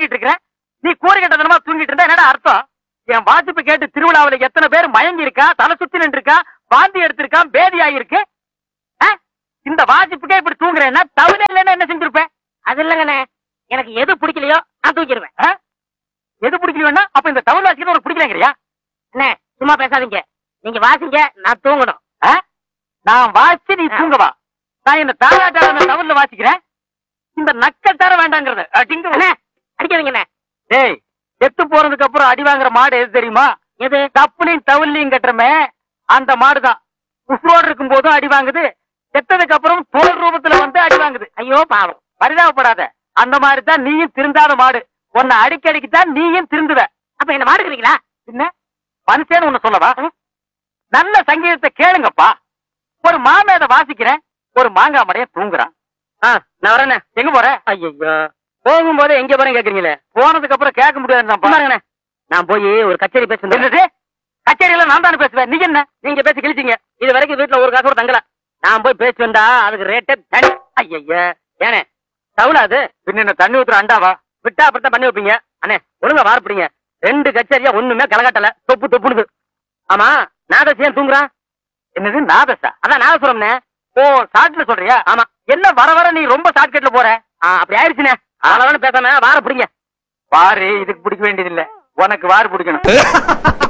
பாடிட்டு இருக்கிறேன் நீ கூரை கட்டதனமா தூங்கிட்டு இருந்தா என்னடா அர்த்தம் என் வாசிப்பு கேட்டு திருவிழாவுல எத்தனை பேர் மயங்கி இருக்கா தலை சுத்தி நின்று இருக்கா வாந்தி எடுத்திருக்கான் பேதி ஆயிருக்கு ஆ? இந்த வாசிப்புக்கே இப்படி தூங்குறேன்னா தவிர இல்லைன்னா என்ன செஞ்சிருப்பேன் அது இல்லங்கண்ணே எனக்கு எது பிடிக்கலையோ நான் தூக்கிடுவேன் ஆ? எது பிடிக்கலன்னா அப்ப இந்த தமிழ் வாசிக்கிறது உனக்கு பிடிக்கலங்கிறியா அண்ணே சும்மா பேசாதீங்க நீங்க வாசிங்க நான் தூங்கணும் ஆ? நான் வாசிச்சு நீ தூங்கவா நான் இந்த தாராட்டாள தமிழ்ல வாசிக்கிறேன் இந்த நக்கல் தர வேண்டாங்கிறது அடிங்க அண்ணே அடிக்காதீங்கண்ணே டேய் செத்து போறதுக்கு அப்புறம் அடி வாங்குற மாடு எது தெரியுமா எது தப்புலையும் தவிலையும் கட்டுறமே அந்த மாடுதான் உசுரோடு இருக்கும் போதும் அடி வாங்குது செத்ததுக்கு அப்புறம் தோல் ரூபத்துல வந்து அடி வாங்குது ஐயோ பாவம் பரிதாபப்படாத அந்த மாதிரி தான் நீயும் திருந்தாத மாடு உன்னை அடிக்கடிக்கு தான் நீயும் திருந்துவ அப்ப என்ன மாடுக்கிறீங்களா என்ன மனுஷன்னு ஒண்ணு சொல்லவா நல்ல சங்கீதத்தை கேளுங்கப்பா ஒரு மாமேத வாசிக்கிறேன் ஒரு மாங்காய் மடைய தூங்குறான் நான் வரேன் எங்க போற ஐயோ போகும்போது எங்க போறேன் கேக்குறீங்களே போனதுக்கு அப்புறம் கேட்க முடியாது நான் போய் ஒரு கச்சேரி பேசுறேன் என்னது கச்சேரியில நான் தானே பேசுவேன் நீங்க என்ன நீங்க பேசி கிழிச்சீங்க இது வரைக்கும் வீட்டுல ஒரு காசு கூட தங்கல நான் போய் பேசி வந்தா அதுக்கு ரேட்டே தனி ஐயா ஏனே தவுலாது பின்ன என்ன தண்ணி ஊத்துற அண்டாவா விட்டா அப்படித்தான் பண்ணி வைப்பீங்க அண்ணே ஒழுங்கா வாரப்பிடிங்க ரெண்டு கச்சேரியா ஒண்ணுமே கலகட்டல தொப்பு தொப்புனுது ஆமா நாதஸ் ஏன் தூங்குறான் என்னது நாதஸா அதான் நாதசுரம்னே ஓ ஷார்ட்ல சொல்றியா ஆமா என்ன வர வர நீ ரொம்ப ஷார்ட்கட்ல போற ஆ, அப்படி ஆயிடுச்சுனே அதனால பேசாம வார பிடிங்க வாரு இதுக்கு பிடிக்க வேண்டியது இல்ல உனக்கு வாரு பிடிக்கணும்